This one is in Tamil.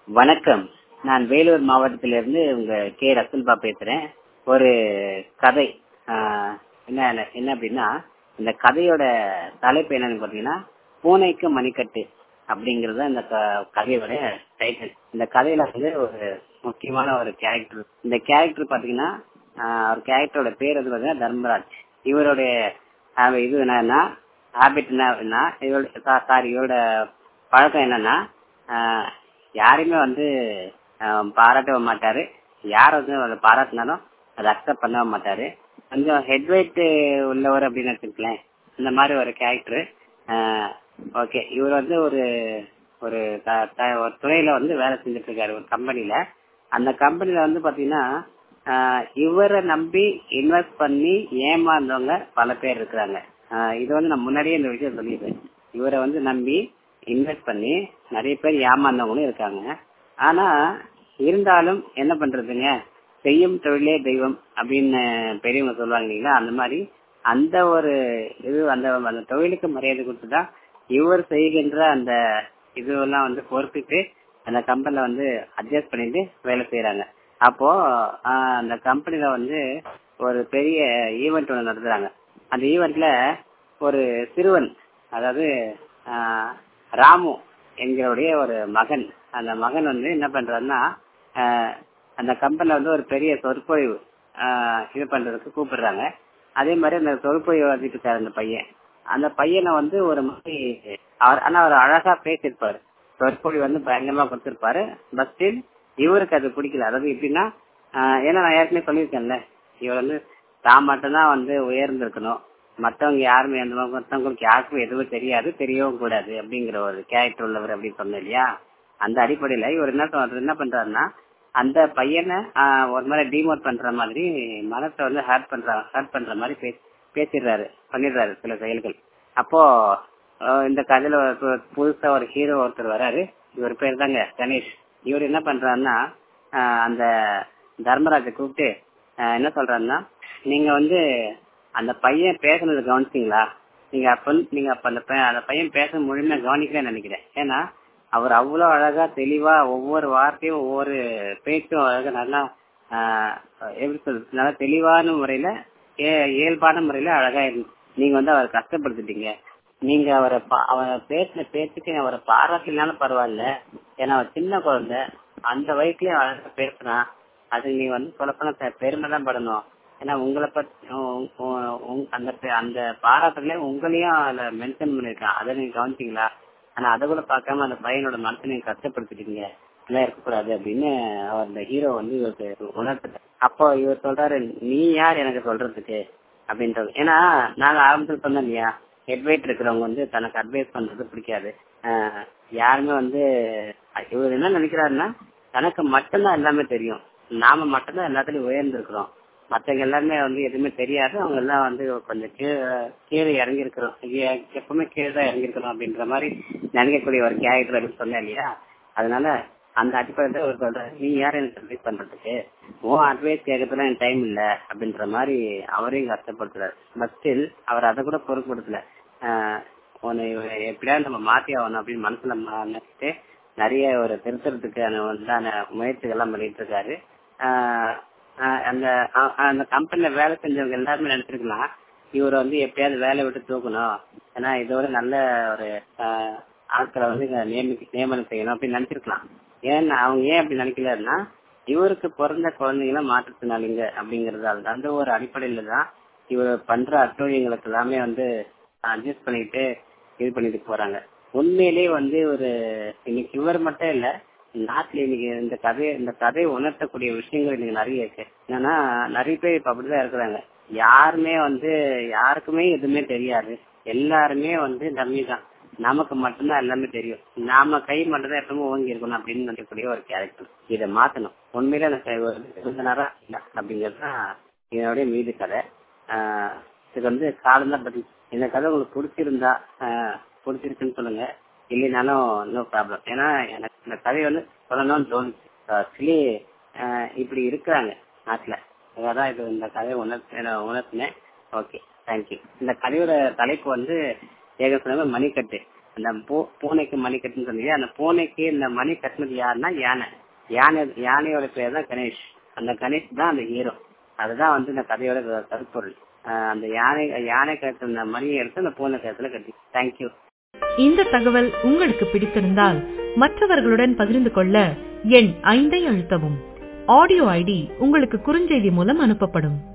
வணக்கம் நான் வேலூர் மாவட்டத்திலிருந்து உங்க கே ரசுல்பா பேசுறேன் ஒரு கதை ஆஹ், என்ன என்ன அப்படின்னா இந்த கதையோட தலைப்பு என்னன்னு பாத்தீங்கன்னா பூனைக்கு மணிக்கட்டு அப்படிங்கறது இந்த க- கதையோட டைட்டில் இந்த கதையில வந்து ஒரு முக்கியமான ஒரு கேரக்டர் இந்த கேரக்டர் பாத்தீங்கன்னா ஆஹ், ஒரு கேரக்டரோட பேர் வந்து பாத்தீங்கன்னா தர்மராஜ் இவருடைய ஆஹ், இது என்னன்னா ஹாபிட் என்ன இவரோட சாரி இவரோட பழக்கம் என்னன்னா ஆஹ், யாரையுமே வந்து ஆஹ், பாராட்டவே மாட்டாரு யார் வந்து அதை பாராட்டினாலும் அதை அக்செப்ட் பண்ணவே மாட்டாரு கொஞ்சம் ஹெட் வெயிட் உள்ளவர் அப்படின்னு வச்சுக்கலேன் இந்த மாதிரி ஒரு கேரக்டர் ஓகே இவர் வந்து ஒரு ஒரு த- த- ஒரு துறையில வந்து வேலை செஞ்சுட்டு இருக்காரு ஒரு கம்பெனில அந்த கம்பெனில வந்து பாத்தீங்கன்னா ஆஹ், இவரை நம்பி இன்வெஸ்ட் பண்ணி ஏமாந்தவங்க பல பேர் இருக்கிறாங்க ஆஹ், இது வந்து நான் முன்னாடியே இந்த விஷயம் சொல்லிடுறேன் இவரை வந்து நம்பி இன்வெஸ்ட் பண்ணி நிறைய பேர் ஏமாந்தவங்களும் இருக்காங்க ஆனா இருந்தாலும் என்ன பண்றதுங்க செய்யும் தொழிலே தெய்வம் அப்படின்னு பெரியவங்க சொல்லுவாங்க இல்லைங்களா அந்த மாதிரி அந்த ஒரு இது அந்த அந்த தொழிலுக்கு மரியாதை கொடுத்துதான் இவர் செய்கின்ற அந்த இதுவெல்லாம் வந்து பொறுப்பிட்டு அந்த கம்பெனில வந்து அட்ஜஸ்ட் பண்ணிட்டு வேலை செய்யறாங்க அப்போ ஆஹ், அந்த கம்பெனில வந்து ஒரு பெரிய ஈவெண்ட் ஒன்று நடத்துறாங்க அந்த ஈவெண்ட்ல ஒரு சிறுவன் அதாவது ஆஹ், ராமு எங்களுடைய ஒரு மகன் அந்த மகன் வந்து என்ன பண்றாருன்னா ஆஹ், அந்த கம்பெனில வந்து ஒரு பெரிய சொற்பொழிவு ஆஹ், இது பண்றதுக்கு கூப்பிடுறாங்க அதே மாதிரி அந்த சொற்பொழிவு வந்துட்டு இருக்காரு அந்த பையன் அந்த பையனை வந்து ஒரு மாதிரி அவர் ஆனா அவர் அழகா பேசியிருப்பாரு சொற்பொழி வந்து பயங்கரமா கொடுத்திருப்பாரு பட் ஸ்டில் இவருக்கு அது பிடிக்கல அதாவது எப்படின்னா ஆஹ், ஏன்னா நான் ஏற்கனவே சொல்லியிருக்கேன்ல இவர் வந்து தான் மட்டும்தான் வந்து உயர்ந்திருக்கணும் மத்தவங்க யாருமே அந்த மாதிரி மத்தவங்களுக்கு யாருக்கும் எதுவும் தெரியாது தெரியவும் கூடாது அப்படிங்கிற ஒரு கேரக்டர் உள்ளவர் அப்படின்னு சொன்னேன் இல்லையா அந்த அடிப்படையில இவர் என்ன சொல்றது என்ன பண்றாருன்னா அந்த பையனை ஆஹ், ஒரு மாதிரி டிமோட் பண்ற மாதிரி மனசை வந்து ஹர்ட் பண்ற ஹர்ட் பண்ற மாதிரி பே- பேசிடுறாரு பண்ணிடுறாரு சில செயல்கள் அப்போ ஆஹ், இந்த கதையில ஒரு பு- புதுசா ஒரு ஹீரோ ஒருத்தர் வராரு இவர் பேர் தாங்க கணேஷ் இவர் என்ன பண்றாருன்னா ஆஹ், அந்த தர்மராஜை கூப்பிட்டு ஆஹ், என்ன சொல்றாருன்னா நீங்க வந்து அந்த பையன் பேசுனது கவனிச்சிங்களா நீங்க அப்ப வந்து- நீங்க அப்ப அந்த பையன் அந்த பையன் பேச முழுமையா கவனிக்கலன்னு நினைக்கிறேன் ஏன்னா அவர் அவ்வளவு அழகா தெளிவா ஒவ்வொரு வார்த்தையும் ஒவ்வொரு பேச்சும் அழகா நல்லா ஆஹ், எப்படி சொல்றது நல்லா தெளிவான முறையில ஏ- இயல்பான முறையில அழகா இருந்து நீங்க வந்து அவரை கஷ்டப்படுத்திட்டீங்க நீங்க அவரை பா- அவரை பேசின பேச்சுக்கு அவரை பாராட்டலனாலும் பரவாயில்ல ஏன்னா அவர் சின்ன குழந்தை அந்த வயசுலயே அழகா பேசுறான் அது நீ வந்து சொல்லப்போனா பெருமை தான் படணும் ஏன்னா உங்களை பத்தி உ- உ- உ- அந்த பே- அந்த பாராட்டுல உங்களையும் அதுல மென்ஷன் பண்ணிருக்கான் அதை நீங்க கவனிச்சீங்களா ஆனா அதை கூட பார்க்காம அந்த பையனோட மனசை நீங்க கஷ்டப்படுத்திட்டீங்க இதெல்லாம் இருக்கக்கூடாது அப்படின்னு அவர் அந்த ஹீரோ வந்து இவருக்கு உணர்த்துறாரு அப்போ இவர் சொல்றாரு நீ யார் எனக்கு சொல்றதுக்கு அப்படின்றது ஏன்னா நாங்க ஆரம்பத்தில் சொன்னோம் இல்லையா ஹெட்வெயிட் இருக்கிறவங்க வந்து தனக்கு அட்வைஸ் பண்றது பிடிக்காது ஆஹ் யாருமே வந்து இவர் என்ன நினைக்கிறாருன்னா தனக்கு மட்டும்தான் எல்லாமே தெரியும் நாம மட்டும்தான் எல்லாத்துலயும் உயர்ந்திருக்கிறோம் மத்தவங்க எல்லாருமே வந்து எதுவுமே தெரியாது அவங்க எல்லாம் வந்து கொஞ்சம் கீழே கீழே இறங்கி இருக்கிறோம் எப்பவுமே கீழே தான் இறங்கி இருக்கிறோம் அப்படின்ற மாதிரி நினைக்கக்கூடிய ஒரு கேரக்டர் அப்படின்னு சொன்னேன் இல்லையா அதனால அந்த அடிப்படையில அவர் சொல்றாரு நீ யார் எனக்கு அட்வைஸ் பண்றதுக்கு உன் அட்வைஸ் கேட்கறதுல எனக்கு டைம் இல்ல அப்படின்ற மாதிரி அவரையும் கஷ்டப்படுத்துறாரு பட் ஸ்டில் அவர் அதை கூட பொருட்படுத்தல ஆஹ் உன்னை எப்படியாவது நம்ம மாத்தி ஆகணும் அப்படின்னு மனசுல ம- நினைச்சிட்டு நிறைய ஒரு திருத்தறதுக்கான உண்டான முயற்சிகள் எல்லாம் பண்ணிட்டு இருக்காரு ஆஹ் ஆஹ் அந்த அ- அந்த கம்பெனில வேலை செஞ்சவங்க எல்லாருமே நினைச்சிருக்கலாம் இவர் வந்து எப்படியாவது வேலையை விட்டு தூக்கணும் ஏன்னா இதோட நல்ல ஒரு ஆஹ், ஆட்களை வந்து இங்க நியமி- நியமனம் செய்யணும் அப்படின்னு நினைச்சிருக்கலாம் ஏன்னா அவங்க ஏன் அப்படி நினைக்கலன்னா இவருக்கு பிறந்த குழந்தைங்களும் மாற்றுத்திறனாளிங்க அப்படிங்கறதால அந்த ஒரு அடிப்படையில தான் இவர் பண்ற அட்டூழியங்களுக்கு எல்லாமே வந்து அட்ஜஸ்ட் பண்ணிட்டு இது பண்ணிட்டு போறாங்க உண்மையிலேயே வந்து ஒரு இன்னைக்கு இவர் மட்டும் இல்ல நாட்டுல இன்னைக்கு இந்த கதையை இந்த கதையை உணர்த்தக்கூடிய விஷயங்கள் இன்னைக்கு நிறைய இருக்கு என்னன்னா நிறைய பேர் இப்ப அப்படிதான் இருக்கிறாங்க யாருமே வந்து யாருக்குமே எதுவுமே தெரியாது எல்லாருமே வந்து டம்மி தான் நமக்கு மட்டும்தான் எல்லாமே தெரியும் நாம கை மட்டும் தான் எப்பவுமே ஓங்கி இருக்கணும் அப்படின்னு நினைக்கக்கூடிய ஒரு கேரக்டர் இதை மாத்தணும் உண்மையில அந்த கை ஒரு விருந்தினரா இல்ல அப்படிங்கிறது தான் இதனுடைய மீது கதை ஆஹ் இதுக்கு வந்து காலம் தான் பதில் இந்த கதை உங்களுக்கு பிடிச்சிருந்தா ஆஹ் பிடிச்சிருக்குன்னு சொல்லுங்க இல்லைனாலும் நோ ப்ராப்ளம் ஏன்னா எனக்கு இந்த கதை வந்து சொல்லணும்னு தோணுச்சு ஆக்சுவலி இப்படி இருக்கிறாங்க நாட்டுல அதான் இது இந்த கதையை உணர்த்த உணர்த்தினேன் ஓகே தேங்க்யூ இந்த கதையோட தலைப்பு வந்து ஏக சொன்ன மணிக்கட்டு அந்த பூ- பூனைக்கு மணி கட்டுன்னு சொன்னீங்க அந்த பூனைக்கு இந்த மணி கட்டினது யாருன்னா யானை யானை யானையோட பேர் தான் கணேஷ் அந்த கணேஷ் தான் அந்த ஹீரோ அதுதான் வந்து இந்த கதையோட க- கருப்பொருள் ஆஹ் அந்த யானை யானை கட்டின மணியை எடுத்து அந்த பூனை கழுத்துல கட்டி தேங்க்யூ இந்த தகவல் உங்களுக்கு பிடித்திருந்தால் மற்றவர்களுடன் பகிர்ந்து கொள்ள எண் ஐந்தை அழுத்தவும் ஆடியோ ஐடி உங்களுக்கு குறுஞ்செய்தி மூலம் அனுப்பப்படும்